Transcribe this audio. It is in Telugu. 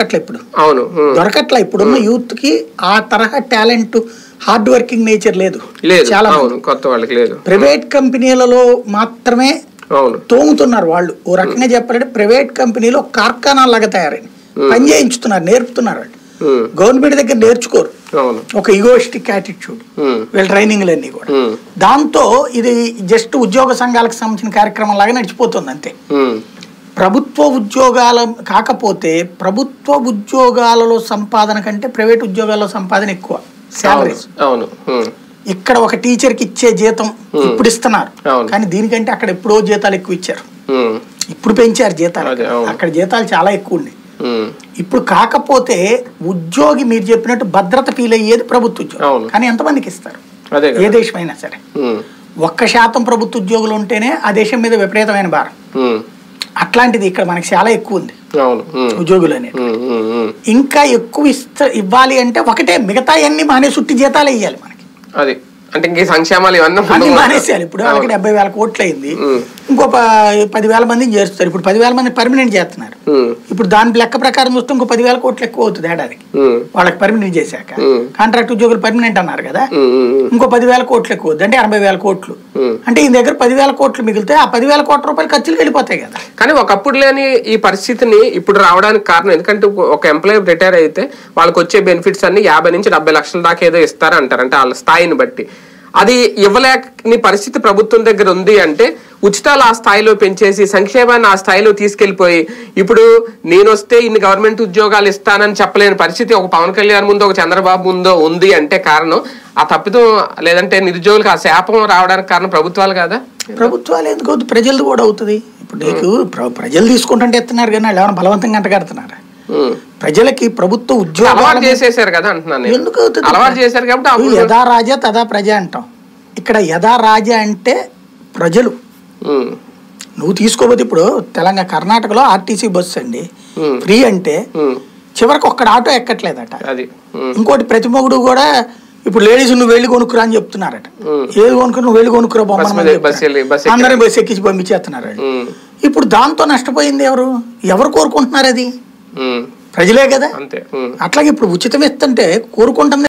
దొరకట్లే ఇప్పుడు అవును ఉమ్. దొరకట్లే ఇప్పుడున్న యూత్ కి ఆ తరహా టాలెంట్ హార్డ్ వర్కింగ్ నేచర్ లేదు లేదు చాలా అవును కొత్త వాళ్ళకి లేదు ప్రైవేట్ కంపెనీలలో మాత్రమే అవును తోముతున్నారు వాళ్ళు ఓ రకంగా చెప్పాలంటే ప్రైవేట్ కంపెనీలో కార్ఖానా లాగా తయారైంది పని చేయించుతున్నారు నేర్పుతున్నారు వాళ్ళు ఉమ్. గవర్నమెంట్ దగ్గర నేర్చుకోరు అవును ఒక ఈగోయిస్టిక్ యాటిట్యూడ్ ఉమ్. వీళ్ళ ట్రైనింగ్లు అన్నీ కూడా ఉమ్. దాంతో ఇది జస్ట్ ఉద్యోగ సంఘాలకు సంబంధించిన కార్యక్రమం లాగా నడిచిపోతుంది అంతే ఉమ్. ప్రభుత్వ ఉద్యోగాల కాకపోతే ప్రభుత్వ ఉద్యోగాలలో సంపాదన కంటే ప్రైవేట్ ఉద్యోగాల్లో సంపాదన ఎక్కువ శాలరీస్ అవును ఉమ్. ఇక్కడ ఒక టీచర్కి ఇచ్చే జీతం ఇప్పుడు ఇస్తున్నారు అవును. కానీ దీనికంటే అక్కడ ఎప్పుడో జీతాలు ఎక్కువ ఇచ్చారు ఉమ్. ఇప్పుడు పెంచారు జీతాలు అదే, అవును. అక్కడ జీతాలు చాలా ఎక్కువ ఉన్నాయి ఉమ్. ఇప్పుడు కాకపోతే ఉద్యోగి మీరు చెప్పినట్టు భద్రత ఫీల్ అయ్యేది ప్రభుత్వ ఉద్యోగం అవును. కానీ ఎంతమందికి ఇస్తారు అదే ఏ కదా దేశమైనా సరే ఉమ్. ఒక్క శాతం ప్రభుత్వ ఉద్యోగులు ఉంటేనే ఆ దేశం మీద విపరీతమైన భారం ఉమ్. అట్లాంటిది ఇక్కడ మనకి చాలా ఎక్కువ ఉంది అవును ఉమ్. ఉద్యోగులు అనేది ఉమ్. ఉమ్. ఉమ్. ఇంకా ఎక్కువ ఇస్త ఇవ్వాలి అంటే ఒకటే మిగతా అన్ని మానే సుట్టి జీతాలు ఇవ్వాలి మనకి అది అంటే ఇంక ఈ సంక్షేమాలు ఇవన్నీ అన్ని ఉండవు. మానేసేయాలి ఇప్పుడు వాళ్ళకి డెబ్బై వేల కోట్లు అయింది ఉమ్. ఇంకో ప- పదివేల మందిని చేరుస్తారు ఇప్పుడు పదివేల మంది పర్మనెంట్ చేస్తున్నారు ఉమ్. ఇప్పుడు దాని లెక్క ప్రకారం చూస్తే ఇంకో పదివేల కోట్లు ఎక్కువ అవుతుంది ఏడాదికి ఉమ్. వాళ్ళకి పర్మనెంట్ చేశాక ఉమ్. కాంట్రాక్ట్ ఉద్యోగులు పర్మనెంట్ అన్నారు కదా ఉమ్. ఉమ్. ఉమ్. ఇంకో పదివేల కోట్లు ఎక్కువ అవుతుంది అంటే ఎనభై వేల కోట్లు ఉమ్. అంటే ఈ దగ్గర పదివేల కోట్లు మిగిలితే ఆ పదివేల కోట్ల రూపాయలు ఖర్చులు వెళ్ళిపోతాయి కదా కానీ ఒకప్పుడు లేని ఈ పరిస్థితిని ఇప్పుడు రావడానికి కారణం ఎందుకంటే ఒక ఎంప్లాయీ రిటైర్ అయితే వాళ్ళకి వచ్చే బెనిఫిట్స్ అన్ని యాభై నుంచి డెబ్బై లక్షల దాకా ఏదో ఇస్తారు అంటారు అంటే వాళ్ళ స్థాయిని బట్టి అది ఇవ్వలేని పరిస్థితి ప్రభుత్వం దగ్గర ఉంది అంటే ఉచితాలు ఆ స్థాయిలో పెంచేసి సంక్షేమాన్ని ఆ స్థాయిలో తీసుకెళ్లిపోయి ఇప్పుడు నేను వస్తే ఇన్ని గవర్నమెంట్ ఉద్యోగాలు ఇస్తానని చెప్పలేని పరిస్థితి ఒక పవన్ కళ్యాణ్ ముందు ఒక చంద్రబాబు ముందో ఉంది అంటే కారణం ఆ తప్పిదం లేదంటే నిరుద్యోగులకు ఆ శాపం రావడానికి కారణం ప్రభుత్వాలు కాదా ప్రభుత్వాలు ఎందుకు అవుతుంది ప్రజలది కూడా అవుతుంది ఇప్పుడు నీకు ప్ర- ప్రజలు తీసుకుంటుంటే ఎత్తున్నారు కానీ వాళ్ళు ఏమైనా బలవంతంగా అంటగడుతున్నారు ఉమ్. ప్రజలకి ప్రభుత్వ అలవాటు ఉద్యోగాలు చేసేసారు కదా అంటున్నాను నేను. ఎందుకు అవుతుంది అలవాటు చేశారు కాబట్టి ఇప్పుడు అప్పుడు యథా రాజా తదా ప్రజ అంటాం ఇక్కడ యథా రాజా అంటే ప్రజలు ఉమ్, నువ్వు తీసుకోపోతే ఇప్పుడు తెలంగాణ కర్ణాటకలో ఆర్టీసీ బస్సు అండి ఉమ్, ఫ్రీ అంటే ఉమ్, చివరికి ఒక్కడ ఆటో ఎక్కట్లేదట అది ఉమ్, ఇంకోటి ప్రతి మొగుడు కూడా ఇప్పుడు లేడీస్ నువ్వు వెళ్ళి కొనుక్కురా అని చెప్తున్నారట ఉమ్. ఏది కొనుక్కుని నువ్వు వెళ్ళి కొనుక్కురా బస్ బొమ్మని మీద బస్ వెళ్ళి బస్ ఎక్కి- అందరినీ బస్సు ఎక్కించి పంపించేస్తున్నారు వాళ్ళు. ఉమ్, ఇప్పుడు దాంతో నష్టపోయింది ఎవరు ఎవరు కోరుకుంటున్నారు అది ఉమ్, ప్రజలే కదా అంతే ఉమ్. అట్లాగే ఇప్పుడు ఉచితం ఇస్తుంటే కోరుకుంటుంది